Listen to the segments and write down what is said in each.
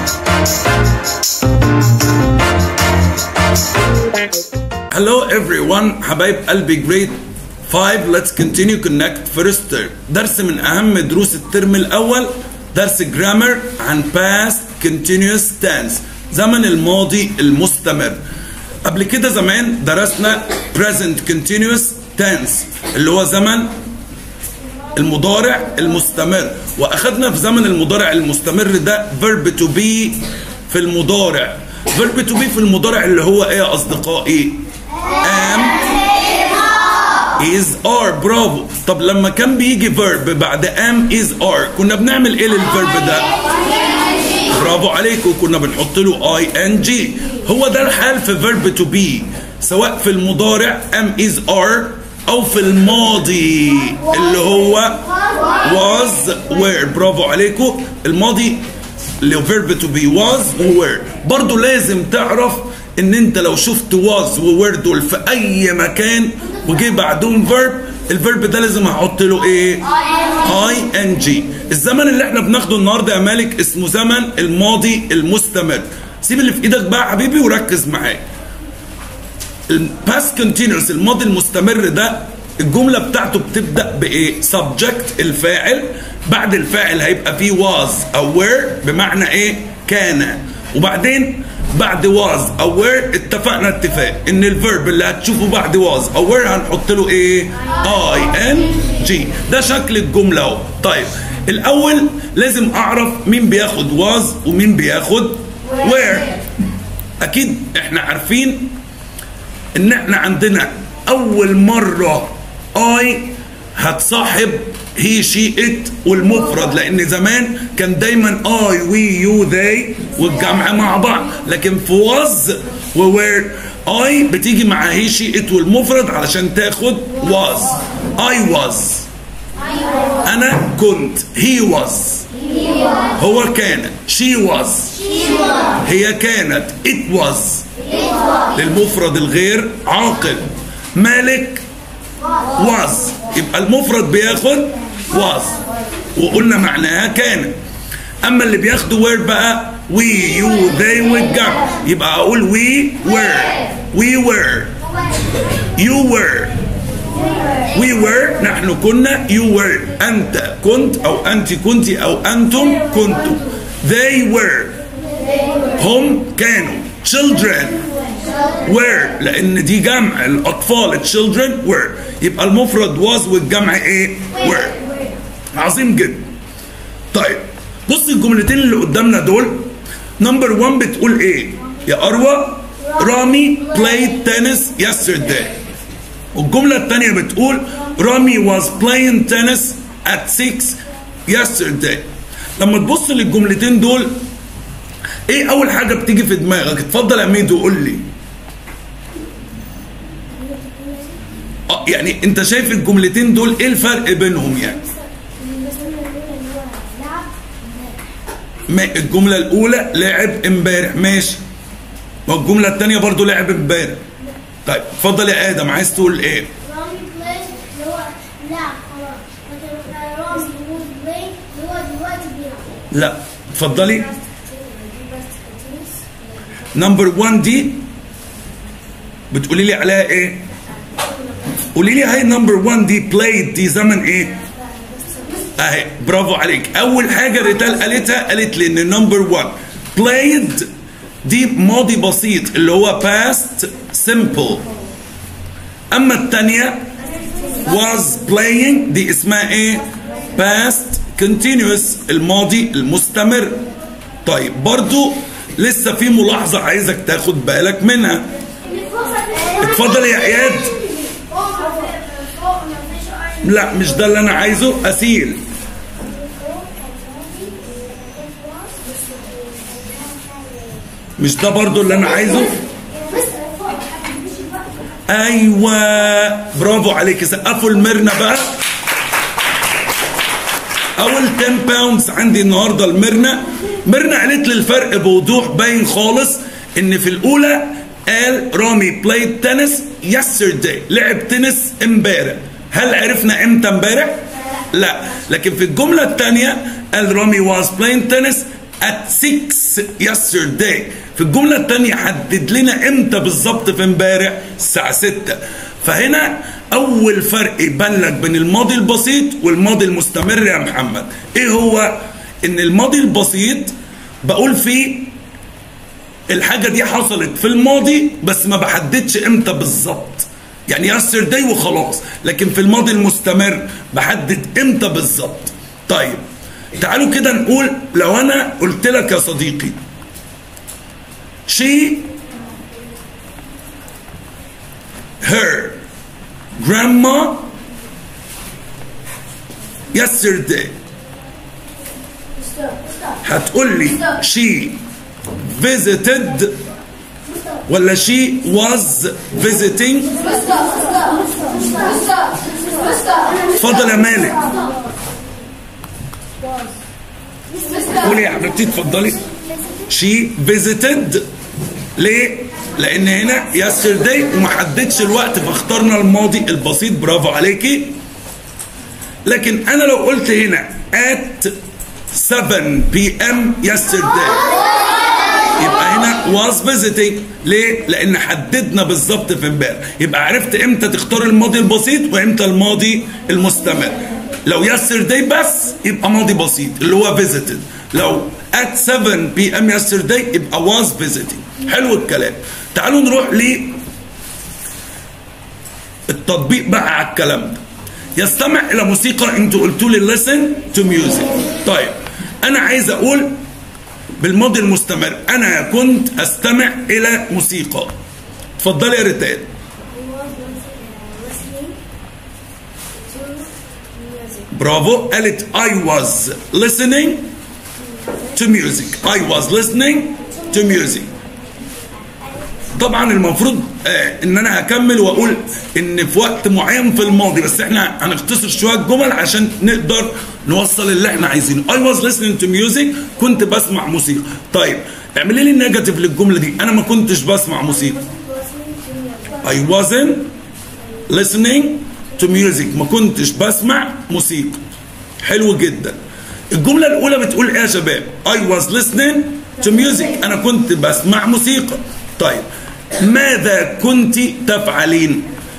Hello everyone حبايب قلبي grade 5 let's continue connect first term درس من أهم دروس الترم الأول درس جرامر عن past continuous tense زمن الماضي المستمر قبل كده زمان درسنا present continuous tense اللي هو زمن المضارع المستمر واخدنا في زمن المضارع المستمر ده verb to be في المضارع verb to be في المضارع اللي هو ايه يا اصدقائي am is are برافو طب لما كان بيجي verb بعد am is are كنا بنعمل ايه للفيرب ده برافو عليكم كنا بنحط له اي ان جي هو ده الحال في verb to be سواء في المضارع am is are او في الماضي اللي هو was were برافو عليكم الماضي اللي هو verb to be was و were برضو لازم تعرف ان انت لو شفت was و were دول في اي مكان وجي بعدهم verb الفيرب ده لازم هحط له ايه اي ان جي الزمن اللي احنا بناخده النهارده يا مالك اسمه زمن الماضي المستمر سيب اللي في ايدك بقى يا حبيبي وركز معايا الباست كونتينوس الماضي المستمر ده الجمله بتاعته بتبدا بايه subject الفاعل بعد الفاعل هيبقى فيه was او were بمعنى ايه كان وبعدين بعد was او were اتفقنا اتفاق ان الفيرب اللي هتشوفه بعد was او were هنحط له ايه اي ان جي ده شكل الجمله اهو طيب الاول لازم اعرف مين بياخد was ومين بياخد were اكيد احنا عارفين ان احنا عندنا اول مره اي هتصاحب هي شي ات والمفرد لان زمان كان دايما اي وي يو ذي والجمع مع بعض لكن في واز ووير اي بتيجي مع هي شي ات والمفرد علشان تاخد واز اي واز انا كنت هي واز هو كان شي واز هي كانت ات واز للمفرد الغير عاقل مالك was يبقى المفرد بياخد was وقلنا معناها كان اما اللي بياخدوا were بقى we you they والجمع يبقى اقول we were we were you were we were نحن كنا you were انت كنت او انت كنت او انتم كنتم they were هم كانوا children were لان دي جمع الاطفال children were يبقى المفرد was والجمع ايه were عظيم جدا طيب بص الجملتين اللي قدامنا دول نمبر 1 بتقول ايه يا اروى رامي played tennis yesterday والجملة الثانية بتقول رامي was playing tennis at 6 yesterday لما تبص للجملتين دول ايه اول حاجة بتيجي في دماغك اتفضل يا ميدو قول لي اه يعني انت شايف الجملتين دول ايه الفرق بينهم يعني ما الجملة الأولى لعب امبارح ماشي والجملة الثانية برضو لعب امبارح طيب اتفضل يا آدم عايز تقول ايه؟ رامي بلاي اللي هو لعب خلاص لكن رامي وود بلاي اللي هو دلوقتي بيلعب لا اتفضلي نمبر 1 دي بتقولي لي عليها ايه؟ قولي لي هاي نمبر 1 دي بلايد دي زمن ايه؟ اهي برافو عليك اول حاجه ريتال قالتها قالت لي ان نمبر 1 بلايد دي ماضي بسيط اللي هو past simple اما الثانيه was playing دي اسمها ايه past continuous الماضي المستمر طيب برضو لسه في ملاحظه عايزك تاخد بالك منها اتفضل يا اياد لا مش ده اللي انا عايزه اسيل مش ده برضو اللي انا عايزه ايوه برافو عليك سقفوا المرنة بقى اول 10 باوندز عندي النهارده المرنة مرنة قالت لي الفرق بوضوح باين خالص ان في الاولى قال رامي بلايد تنس يسترداي لعب تنس امبارح هل عرفنا امتى امبارح لا لكن في الجملة الثانية قال رامي was playing tennis at 6 yesterday في الجملة الثانية حدد لنا امتى بالظبط في امبارح الساعة 6 فهنا أول فرق يبان لك بين الماضي البسيط والماضي المستمر يا محمد إيه هو؟ إن الماضي البسيط بقول فيه الحاجة دي حصلت في الماضي بس ما بحددش امتى بالظبط يعني yesterday وخلاص لكن في الماضي المستمر بحدد امتى بالظبط طيب تعالوا كده نقول لو انا قلت لك يا صديقي she her grandma yesterday هتقول لي she visited ولا she was visiting اتفضل يا مالك قولي يا حبيبتي اتفضلي she visited ليه؟ لأن هنا yesterday وما حددش الوقت فاخترنا الماضي البسيط برافو عليكي لكن أنا لو قلت هنا at 7 p.m. yesterday يبقى هنا was visiting ليه؟ لأن حددنا بالظبط في امبارح يبقى عرفت امتى تختار الماضي البسيط وامتى الماضي المستمر لو yesterday بس يبقى ماضي بسيط اللي هو visited لو at 7 p.m. yesterday يبقى was visiting حلو الكلام تعالوا نروح ل التطبيق بقى على الكلام ده يستمع الى موسيقى انتوا قلتوا لي listen to music طيب انا عايز اقول بالماضي المستمر انا كنت استمع الى موسيقى اتفضلي يا ريتال برافو قالت I was listening to music I was listening to music طبعا المفروض آه ان انا هكمل واقول ان في وقت معين في الماضي بس احنا هنختصر شويه جمل عشان نقدر نوصل اللي احنا عايزينه I was listening to music كنت بسمع موسيقى طيب اعملي لي النيجاتيف للجمله دي انا ما كنتش بسمع موسيقى I wasn't listening to music ما كنتش بسمع موسيقى حلو جدا الجملة الأولى بتقول إيه يا شباب؟ I was listening to music أنا كنت بسمع موسيقى طيب ماذا كنت تفعلين؟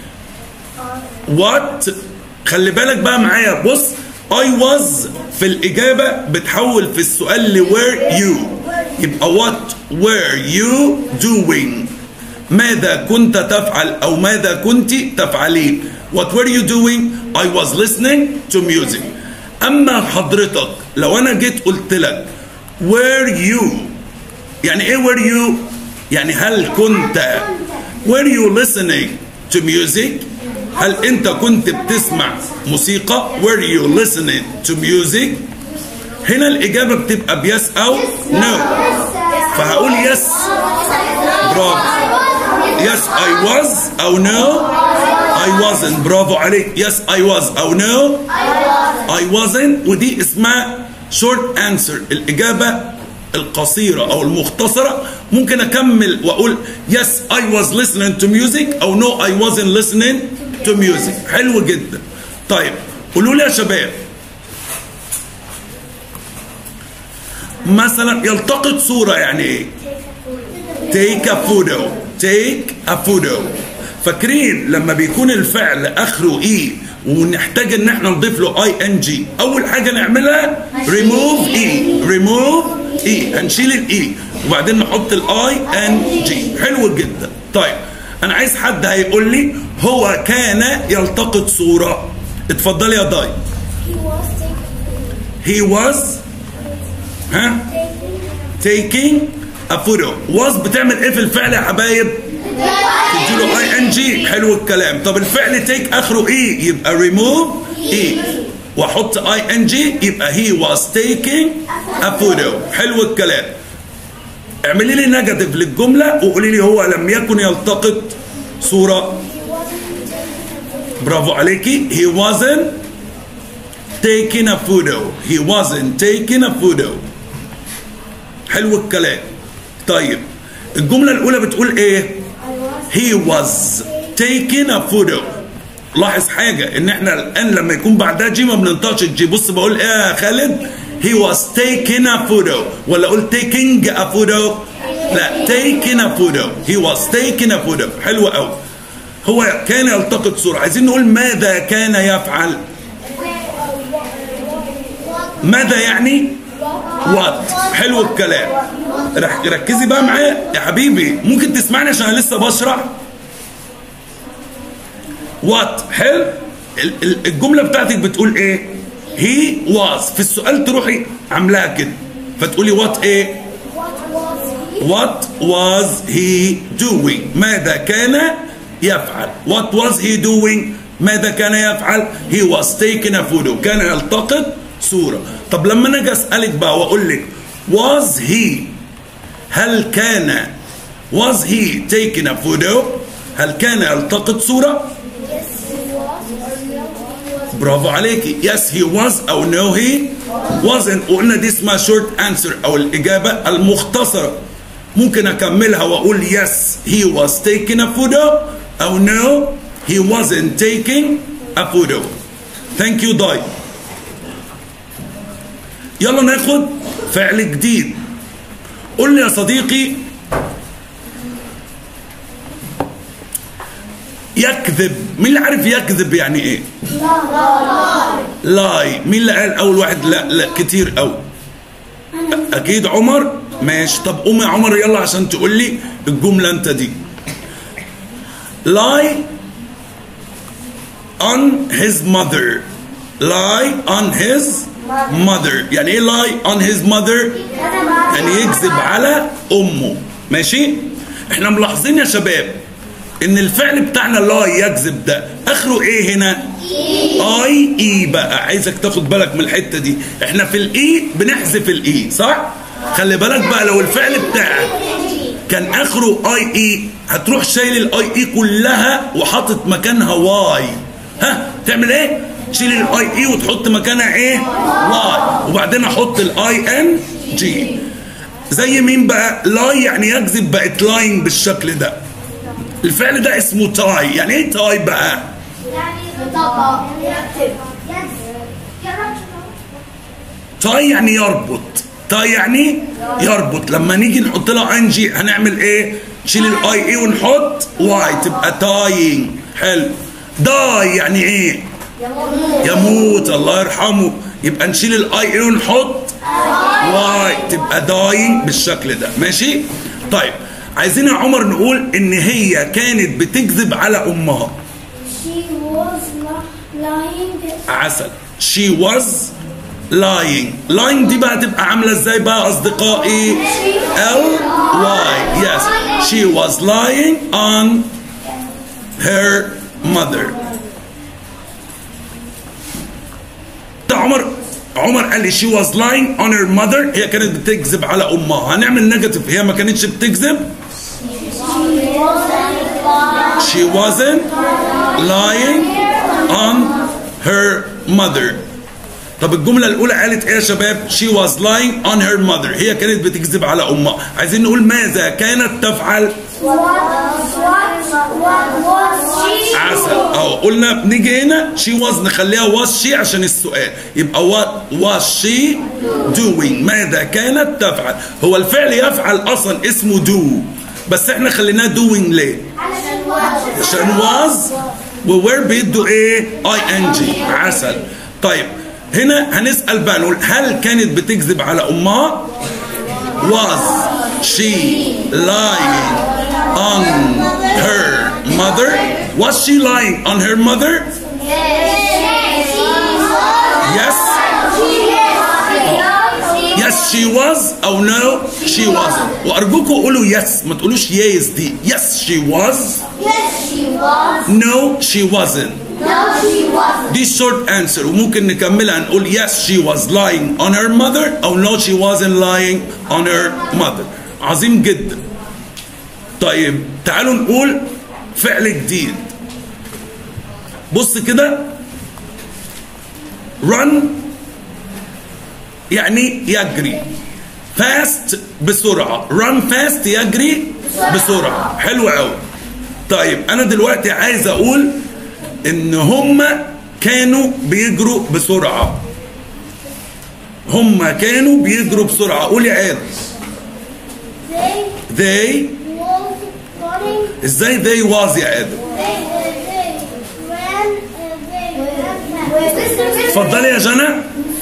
What خلي بالك بقى معايا بص I was في الإجابة بتحول في السؤال ل were you يبقى what were you doing ماذا كنت تفعل أو ماذا كنت تفعلين What were you doing? I was listening to music أما حضرتك لو أنا جيت قلت لك were you يعني إيه were you؟ يعني هل كنت were you listening to music؟ هل أنت كنت بتسمع موسيقى؟ were you listening to music؟ هنا الإجابة بتبقى بيس أو no فهقول يس برافو Yes I was أو no I wasn't برافو عليك Yes I was أو no I wasn't ودي اسمها short answer الإجابة القصيرة أو المختصرة ممكن أكمل وأقول Yes I was listening to music أو No I wasn't listening to music حلو جدا طيب قولوا لي يا شباب مثلا يلتقط صورة يعني إيه take a photo take a photo فاكرين لما بيكون الفعل اخره اي ونحتاج ان احنا نضيف له اي ان جي اول حاجه نعملها ريموف اي ريموف اي هنشيل الاي وبعدين نحط الاي ان جي حلو جدا طيب انا عايز حد هيقول لي هو كان يلتقط صوره اتفضل يا داي He was taking he was ها taking taking a photo was بتعمل ايه في الفعل يا حبايب تديله اي ان جي حلو الكلام طب الفعل تيك اخره ايه يبقى ريموف ايه واحط اي ان جي يبقى هي واز تيكينج ا فوتو حلو الكلام اعملي لي نيجاتيف للجمله وقولي لي هو لم يكن يلتقط صوره he wasn't taking a photo. برافو عليكي he wasn't taking a photo he wasn't taking a photo حلو الكلام طيب الجمله الاولى بتقول ايه I was he was taking a photo لاحظ حاجة ان احنا الان لما يكون بعدها جي ما بننطقش الجي بص بقول ايه يا خالد he was taking a photo ولا اقول taking a photo لا taking a photo he was taking a photo حلو قوي هو كان يلتقط صورة عايزين نقول ماذا كان يفعل ماذا يعني وات حلو الكلام رح- ركزي بقى معايا يا حبيبي ممكن تسمعني عشان انا لسه بشرح وات حلو ال- ال- الجمله بتاعتك بتقول ايه هي واز في السؤال تروحي عاملاها كده فتقولي وات ايه What was What was he? he doing ماذا كان يفعل What was he doing ماذا كان يفعل He was taking a photo كان يلتقط صورة طب لما أنا أجي أسألك بقى وأقول لك Was he هل كان Was he taking a photo هل كان يلتقط صورة Yes, he was. Or no, he was. برافو عليكي yes he was أو no he wasn't وقلنا دي اسمها short answer أو الإجابة المختصرة ممكن أكملها وأقول yes he was taking a photo أو no he wasn't taking a photo thank you داي يلا ناخد فعل جديد قول لي يا صديقي يكذب مين اللي عارف يكذب يعني ايه لاي مين اللي قال اول واحد لا لا كتير قوي اكيد عمر ماشي طب قوم يا عمر يلا عشان تقول لي الجمله انت دي lie on his mother lie on his mother يعني ايه lie on his mother يعني يكذب على امه ماشي احنا ملاحظين يا شباب ان الفعل بتاعنا لا يكذب ده اخره ايه هنا اي اي بقى عايزك تاخد بالك من الحته دي احنا في الاي بنحذف الاي صح خلي بالك بقى لو الفعل بتاعك كان اخره اي اي هتروح شايل الاي اي كلها وحاطط مكانها واي ها تعمل ايه تشيل الاي اي وتحط مكانها ايه واي وبعدين احط الاي ان جي زي مين بقى لاي يعني يكذب بقت لاين بالشكل ده الفعل ده اسمه تاي يعني ايه تاي بقى يعني طبق يكتب يا رجل تاي يعني يربط تاي يعني يربط لما نيجي نحط لها ان جي هنعمل ايه نشيل الاي اي ونحط واي تبقى تاينج حلو داي يعني ايه يموت الله يرحمه يبقى نشيل الاي اي ونحط واي تبقى داينج بالشكل ده ماشي طيب عايزين يا عمر نقول ان هي كانت بتكذب على امها She was not lying. عسل she was lying lying دي بقى تبقى عاملة ازاي بقى اصدقائي L Y yes she was lying on her mother ده عمر عمر قال لي she was lying on her mother هي كانت بتكذب على امها هنعمل نيجاتيف هي ما كانتش بتكذب she wasn't lying on her mother طب الجملة الأولى قالت إيه يا شباب؟ She was lying on her mother. هي كانت بتكذب على أمها. عايزين نقول ماذا كانت تفعل؟ What, what, what was she? عسل. أهو قلنا بنيجي هنا she was نخليها was she عشان السؤال. يبقى what was she doing؟ ماذا كانت تفعل؟ هو الفعل يفعل أصلا اسمه do. بس إحنا خليناه doing ليه؟ عشان was ووير بيدوا ايه اي ان جي عسل طيب هنا هنسال بقى نقول هل كانت بتكذب على امها was she lying on her mother was she lying on her mother yes yes she was او no she wasn't وارجوكم قولوا yes ما تقولوش yes دي yes she was Yes, she was. no she wasn't No, she wasn't. دي short answer وممكن نكملها نقول yes she was lying on her mother أو no she wasn't lying on her mother عظيم جدا طيب تعالوا نقول فعل جديد بص كده run يعني يجري fast بسرعة run fast يجري بسرعة حلو قوي طيب أنا دلوقتي عايز أقول ان هم كانوا بيجروا بسرعه هم كانوا بيجروا بسرعة قول يا آدم They they was running. ازاي they was يا آدم They, they ran. Uh, they ran fast. اتفضلي يا جنى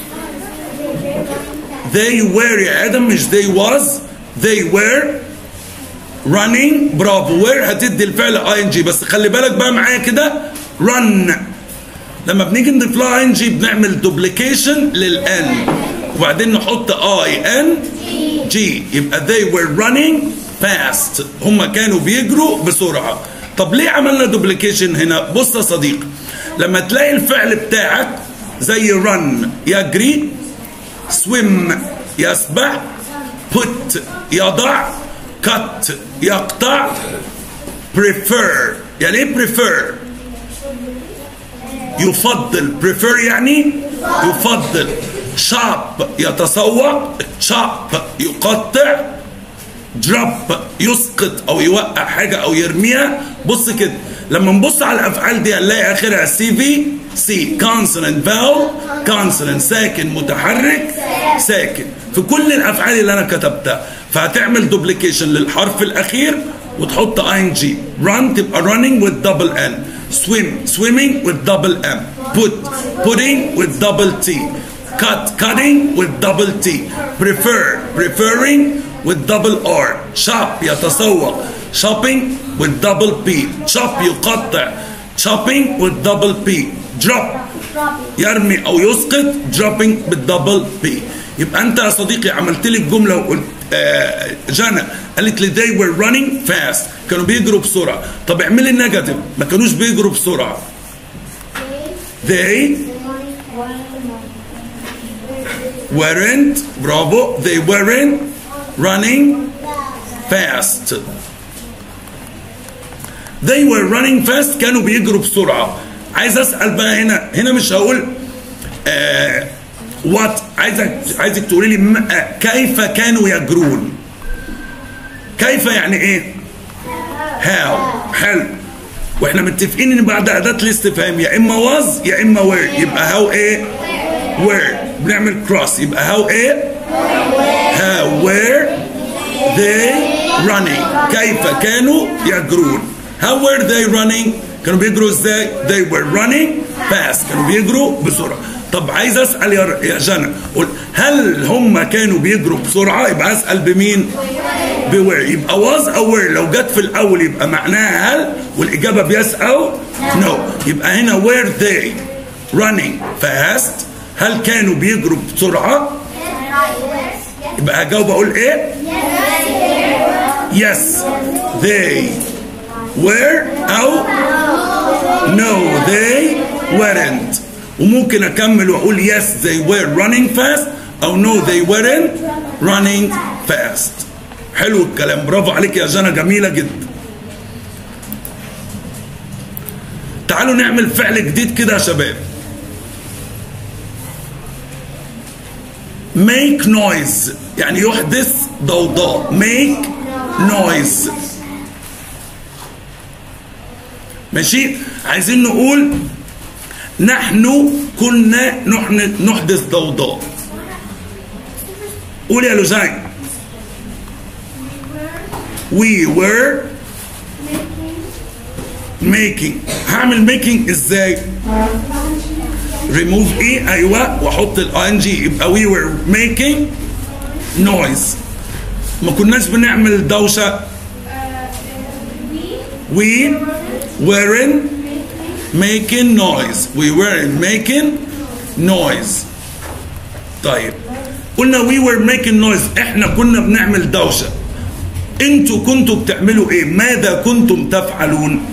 they were يا آدم مش they was they were running برافو were هتدي الفعل ing بس خلي بالك بقى معايا كده run لما بنيجي نضيف لها ing بنعمل دوبليكيشن للان وبعدين نحط اي ان جي يبقى they were running fast هم كانوا بيجروا بسرعة طب ليه عملنا دوبليكيشن هنا بص يا صديقي لما تلاقي الفعل بتاعك زي run يجري swim يسبح put يضع cut يقطع prefer يعني ايه prefer يفضل prefer يعني يفضل shop يتسوق chop يقطع drop يسقط او يوقع حاجه او يرميها بص كده لما نبص على الافعال دي هنلاقي اخرها سي في سي consonant vowel consonant ساكن متحرك ساكن في كل الافعال اللي انا كتبتها فهتعمل دوبليكيشن للحرف الاخير وتحط اي جي run تبقى running with double n swim swimming with double m put putting with double t cut cutting with double t prefer preferring with double r shop يتسوق shopping with double p chop يقطع chopping with double p drop يرمي او يسقط dropping بالدبل بي يبقى انت يا صديقي عملت لي الجمله وقلت آه جانا قالت لي they were running fast كانوا بيجروا بسرعه طب اعملي النيجاتيف ما كانوش بيجروا بسرعه they weren't برافو they weren't running fast they were running fast كانوا بيجروا بسرعة عايز اسأل بقى هنا هنا مش هقول آه what عايزك عايزك تقولي لي م- آه، كيف كانوا يجرون كيف يعني ايه how حلو واحنا متفقين ان بعد اداة الاستفهام يا اما was يا اما were يبقى how ايه were بنعمل cross يبقى how ايه how were they running كيف كانوا يجرون how were they running كانوا بيجروا ازاي they were running fast كانوا بيجروا بسرعة طب عايز اسال يا يا جنى قول هل هم كانوا بيجروا بسرعة يبقى اسال بمين بوير يبقى was او were لو جت في الاول يبقى معناها هل والاجابة بيس او no يبقى هنا were they running fast هل كانوا بيجروا بسرعة يبقى هجاوب اقول ايه yes they were او no they weren't وممكن اكمل واقول yes they were running fast او no they weren't running fast حلو الكلام برافو عليك يا جنى جميله جدا تعالوا نعمل فعل جديد كده يا شباب make noise يعني يحدث ضوضاء make noise ماشي عايزين نقول نحن كنا نحن نحدث ضوضاء قول يا لوزان we were making هعمل making ازاي remove ايه ايوه واحط الان جي يبقى we were making noise ما كناش بنعمل دوشه we weren't making noise we weren't making noise طيب قلنا we were making noise احنا كنا بنعمل دوشه انتوا كنتوا بتعملوا ايه ماذا كنتم تفعلون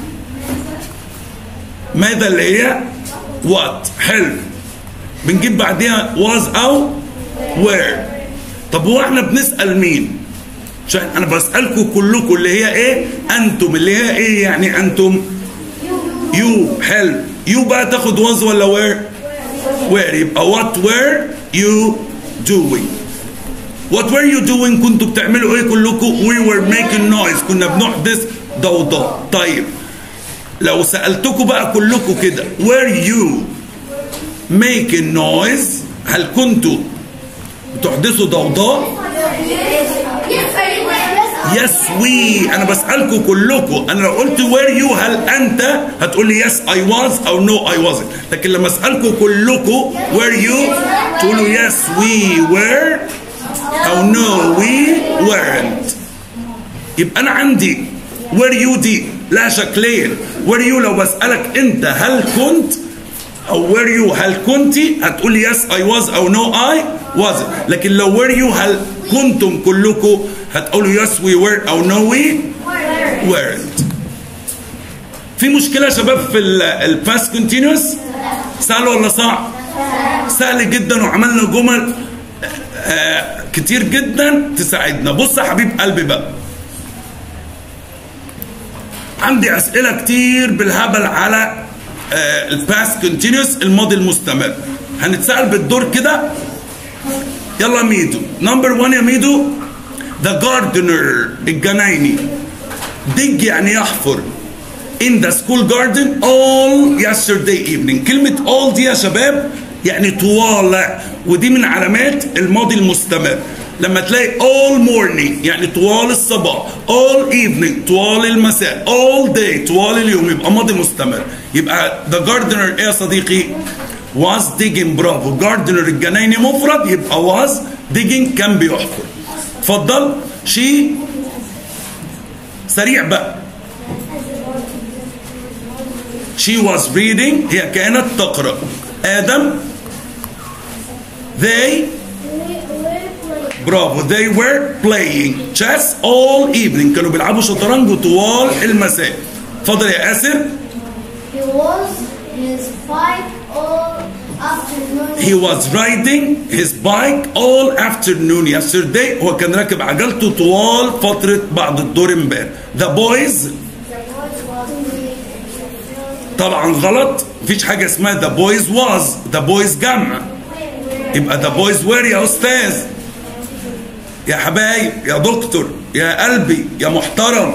ماذا اللي هي what حلو بنجيب بعديها was او were طب هو احنا بنسأل مين عشان انا بسألكم كلكم اللي هي ايه انتم اللي هي ايه يعني انتم يو حلو يو بقى تاخد was ولا were were يبقى what were you doing what were you doing كنتوا بتعملوا ايه كلكم we were making noise كنا بنحدث ضوضاء طيب لو سألتكم بقى كلكم كده were you making noise هل كنتوا بتحدثوا ضوضاء يس وي انا بسالكم كلكم انا لو قلت وير يو هل انت هتقول لي يس اي واز او نو اي wasn't لكن لما اسالكم كلكم وير يو تقولوا يس وي وير او نو وي weren't يبقى انا عندي وير يو دي لا شكلين وير يو لو بسالك انت هل كنت او وير يو هل كنت هتقول لي يس اي واز او نو اي واز لكن لو وير يو هل كنتم كلكم هتقولوا يس وي وير او نو وي weren't في مشكله يا شباب في الباست كونتينوس سهل ولا صعب سهل جدا وعملنا جمل آه كتير جدا تساعدنا بص يا حبيب قلبي بقى عندي اسئله كتير بالهبل على الباست كونتينوس الماضي المستمر هنتسال بالدور كده يلا ميدو نمبر 1 يا ميدو ذا جاردنر الجنايني ديج يعني يحفر in the school garden all yesterday evening كلمة all دي يا شباب يعني طوال ودي من علامات الماضي المستمر لما تلاقي all morning يعني طوال الصباح all evening طوال المساء all day طوال اليوم يبقى ماضي مستمر يبقى the gardener ايه يا صديقي was digging برافو gardener الجنايني مفرد يبقى was digging كان بيحفر اتفضل she سريع بقى she was reading هي كانت تقرأ آدم they برافو they were playing chess all evening كانوا بيلعبوا شطرنج طوال المساء اتفضل يا آسر He was his bike all afternoon. he was riding his bike all afternoon yesterday هو كان راكب عجلته طوال فترة بعد الدور امبارح the boys طبعا غلط مفيش حاجة اسمها the boys was the boys جمع يبقى the boys were يا أستاذ يا حبايب يا دكتور يا قلبي يا محترم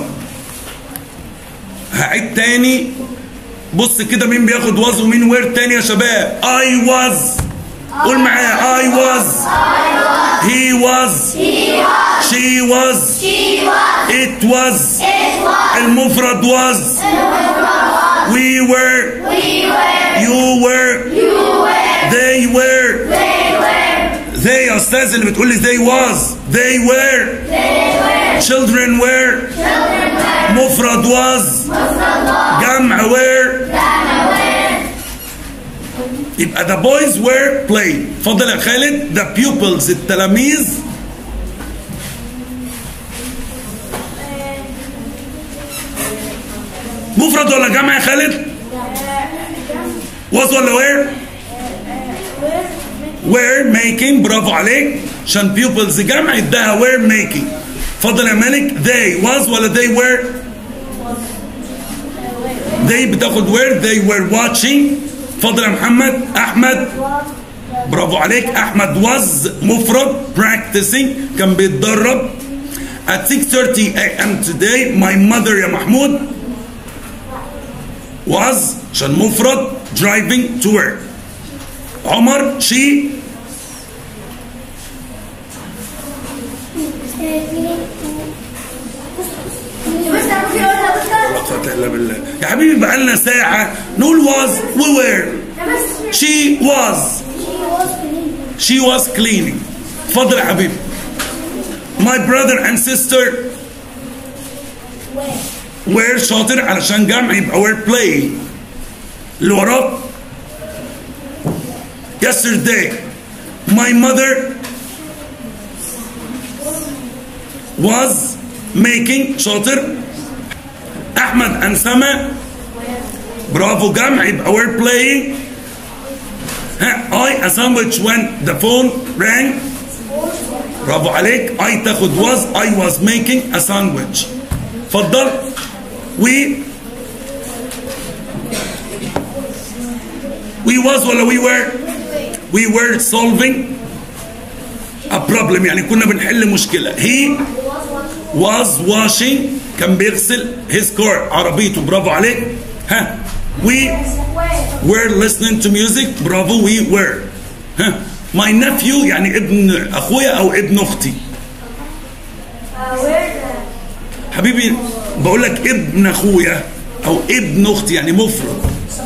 هعيد تاني بص كده مين بياخد واز ومين وير تاني يا شباب I was قول معايا I was he was she was it was المفرد was we were you were they were they يا استاذ اللي بتقول لي they was they were children were مفرد was جمع were يبقى the boys were playing اتفضل يا خالد the pupils التلاميذ مفرد ولا جمع يا خالد was ولا were were making برافو عليك عشان pupils جمع اداها were making اتفضل يا مالك they was ولا they were they بتاخد were they were watching اتفضل يا محمد احمد برافو عليك احمد was مفرد practicing كان بيتدرب at 6:30 a.m. today my mother يا محمود was عشان مفرد driving to work عمر she ولا قوة الا بالله يا حبيبي بقى لنا ساعة نقول was we were she was she was cleaning اتفضل يا حبيبي my brother and sister were شاطر علشان جمع يبقى were playing اللي وراه yesterday my mother was making شاطر احمد and سما برافو جمع يبقى we're playing ها I a sandwich when the phone rang برافو عليك I تاخد was I was making a sandwich اتفضل we we was ولا we were we were solving a problem يعني كنا بنحل مشكلة he was washing كان بيغسل his car عربيته برافو عليك ها we were listening to music برافو we were ها my nephew يعني ابن اخويا او ابن اختي Uh, where the حبيبي بقول لك ابن اخويا او ابن اختي يعني مفرد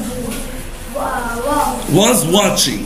uh, wall was watching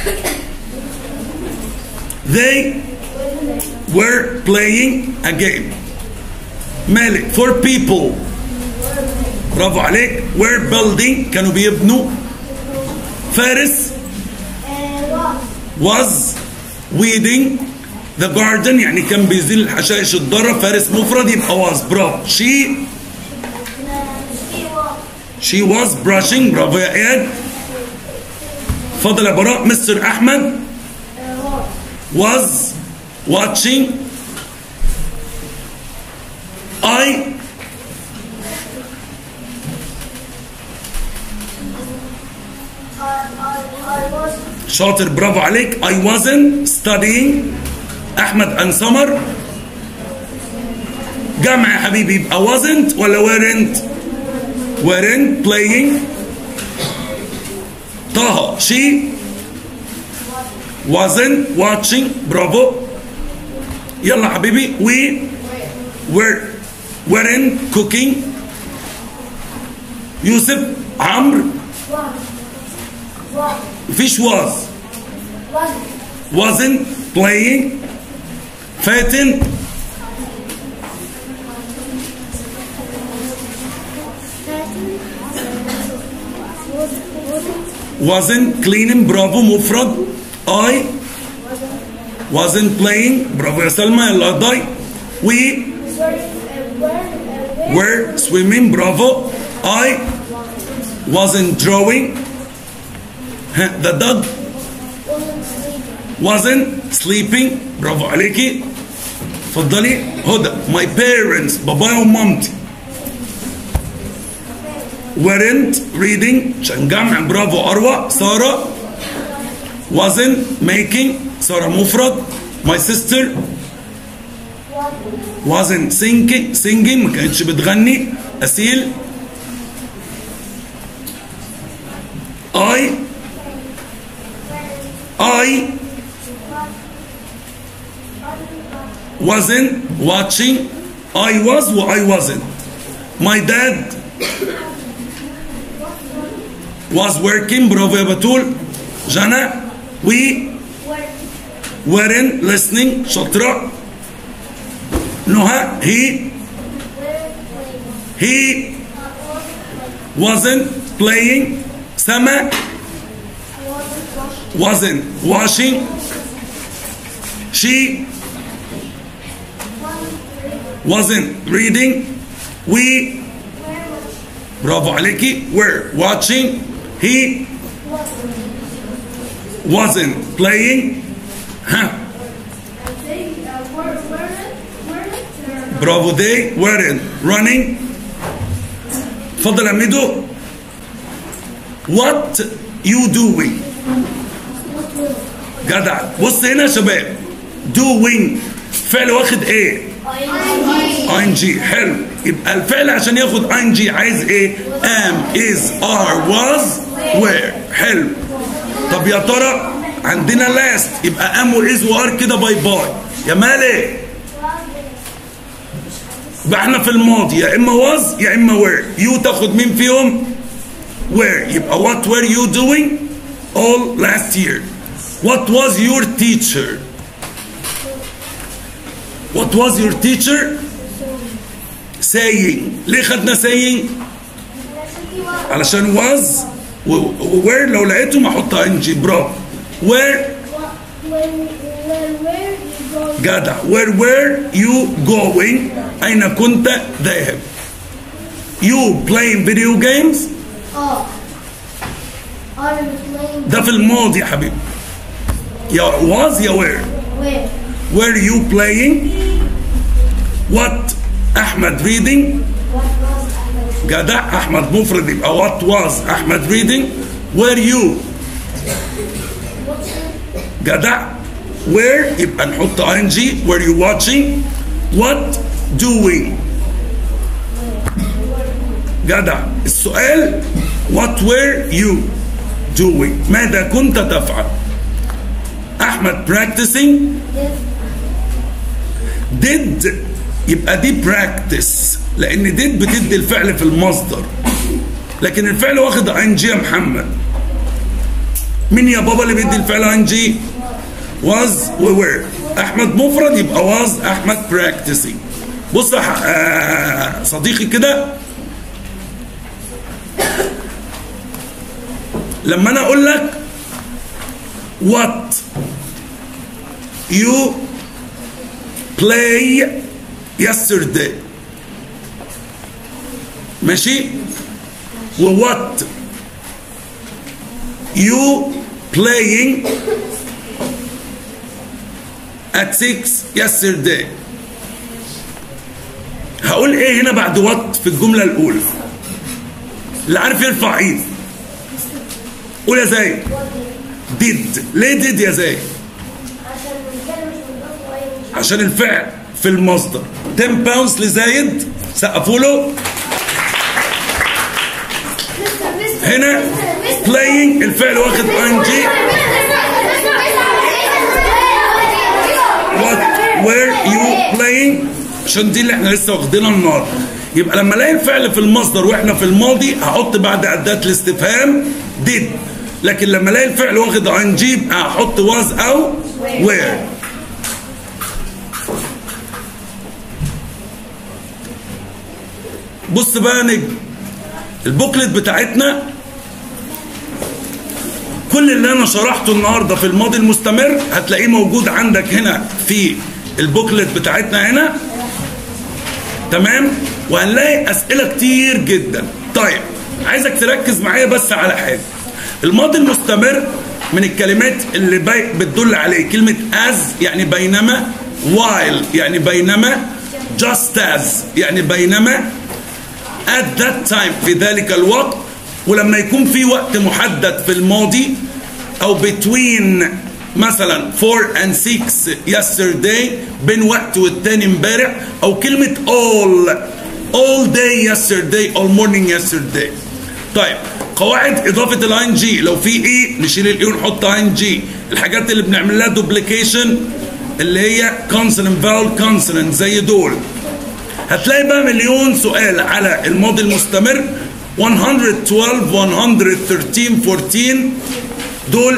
they were playing a game مالك for people برافو عليك were building كانوا بيبنوا فارس and wall was weeding the garden يعني كان بيزيل حشائش الضرة فارس مفرد يبقى was برافو she uh, she wall she was brushing برافو يا اياد فضل يا براء مستر احمد uh, wall was watching I I I I was شاطر برافو عليك I wasn't studying أحمد and summer جمع يا حبيبي يبقى wasn't ولا weren't weren't playing طه she wasn't watching برافو يلا حبيبي we were weren't cooking يوسف عمرو one one مفيش was one wasn't playing فاتن wasn't cleaning برافو مفرد I wasn't playing برافو يا سلمى يلا ضاي we were swimming برافو I wasn't drawing ها, the dog wasn't sleeping برافو عليكي اتفضلي هدى my parents بابايا ومامتي weren't reading عشان جمع برافو أروى سارة wasn't making سارة مفرد my sister wasn't singing singing ما كانتش بتغني أسيل I I wasn't watching I was و I wasn't my dad was working برافو يا بتول جنى we weren't listening شاطرة نهى he he wasn't playing سما wasn't washing she wasn't reading we برافو عليكي were watching he wasn't playing ها برافو they weren't running اتفضل يا ميدو what you doing جدع بص هنا يا شباب doing فعل واخد ايه اي ان جي حلو يبقى الفعل عشان ياخد اي ان جي عايز ايه ام از ار واز وير حلو طب يا ترى عندنا لاست يبقى ام واز وار كده باي باي يا مالك يبقى احنا في الماضي يا اما واز يا اما وير يو تاخد مين فيهم where يبقى what were you doing all last year what was your teacher what was your teacher saying ليه خدنا saying علشان was و و- where لو لقيتهم احط ان جي برافو where When, when, where you going? جدع where were you going أين كنت ذاهب you playing video games Oh. I'm playing. ده في الماضي يا حبيبي يا was يا where Where? were you playing what أحمد reading What was I جدع أحمد مفرد يبقى what was أحمد reading were you جدع where يبقى نحط ing were you watching what doing جدع السؤال what were you doing ماذا كنت تفعل احمد practicing did يبقى دي براكتس لان did بتدي الفعل في المصدر لكن الفعل واخد ان جي يا محمد مين يا بابا اللي بيدي الفعل ان جي was و were احمد مفرد يبقى was احمد practicing بص يا ح- آه، صديقي كده لما انا اقول لك what you play yesterday ماشي و what you playing at 6 yesterday هقول ايه هنا بعد what في الجملة الأولى اللي عارف يرفع ايد قول يا زايد did ليه did يا زايد عشان الرجاله مش بيضافوا اي شيء عشان الفعل في المصدر 10 باوندز لزايد سقفوا له هنا playing الفعل واخد ان جي what were you playing عشان دي اللي احنا لسه واخدينها النهارده يبقى لما الاقي الفعل في المصدر واحنا في الماضي هحط بعد اداه الاستفهام did لكن لما الاقي الفعل واخد ان جي يبقى هحط was او were بص بقى يا نجم البوكلت بتاعتنا كل اللي انا شرحته النهارده في الماضي المستمر هتلاقيه موجود عندك هنا في البوكلت بتاعتنا هنا تمام وهنلاقي اسئله كتير جدا طيب عايزك تركز معايا بس على حاجه الماضي المستمر من الكلمات اللي بي بتدل عليه كلمه as يعني بينما while يعني بينما just as يعني بينما at that time في ذلك الوقت ولما يكون في وقت محدد في الماضي او between مثلا 4 and 6 yesterday بين وقت والتاني امبارح او كلمة all all day yesterday all morning yesterday طيب قواعد اضافة الاي ان جي لو في ايه نشيل الاي ونحط اي ان جي الحاجات اللي بنعمل لها دوبليكيشن اللي هي consonant vowel consonant زي دول هتلاقي بقى مليون سؤال على الماضي المستمر 112 113 14 دول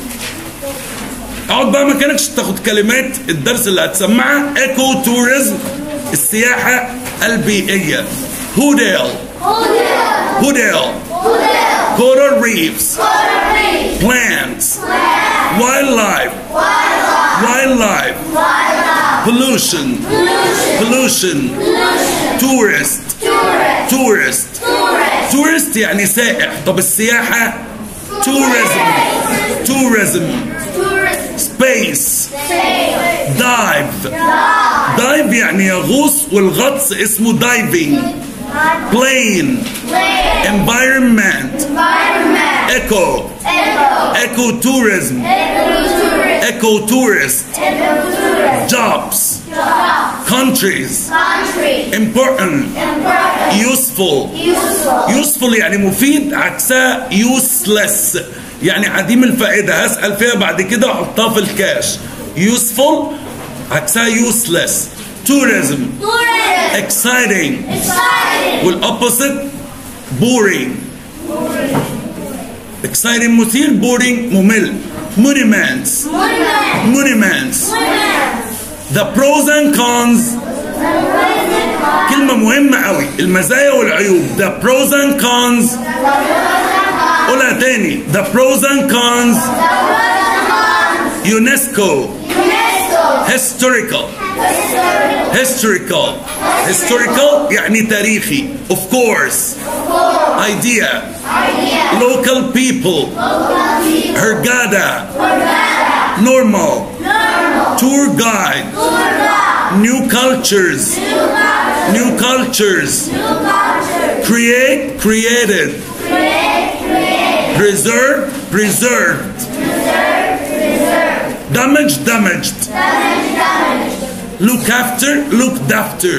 اقعد بقى مكانك عشان تاخد كلمات الدرس اللي هتسمعها ايكو توريزم السياحه البيئيه هوديل هوديل كورال ريفز plants wildlife wildlife pollution pollution tourist tourist tourist يعني سائح طب السياحة tourism tourism space dive dive يعني يغوص والغطس اسمه diving plane environment eco eco tourism eco tourist jobs countries important useful useful يعني مفيد عكسها useless يعني عديم الفائدة هسأل فيها بعد كده احطها في الكاش useful عكسها useless tourism exciting والopposite boring exciting مثير boring ممل monuments monuments the pros and cons كلمة مهمة قوي المزايا والعيوب the pros and cons قولها تاني the pros and cons UNESCO historical historical historical يعني تاريخي of course idea local people Hurghada normal tour guide new cultures new cultures create created preserve preserved damage damaged look after looked after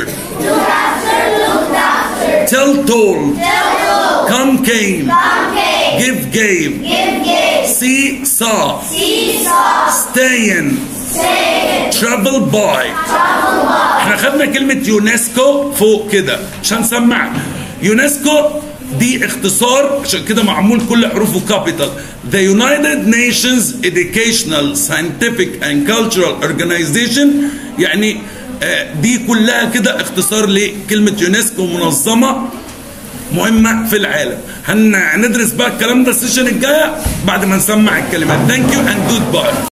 tell told come came give gave see saw stay in travel by احنا خدنا كلمة يونسكو فوق كده عشان نسمع يونسكو دي اختصار عشان كده معمول كل حروفه كابيتال The United Nations Educational Scientific and Cultural Organization يعني آه، دي كلها كده اختصار لكلمة يونسكو منظمة مهمة في العالم هن- هندرس بقى الكلام ده السيشن الجاية بعد ما نسمع الكلمات Thank you and goodbye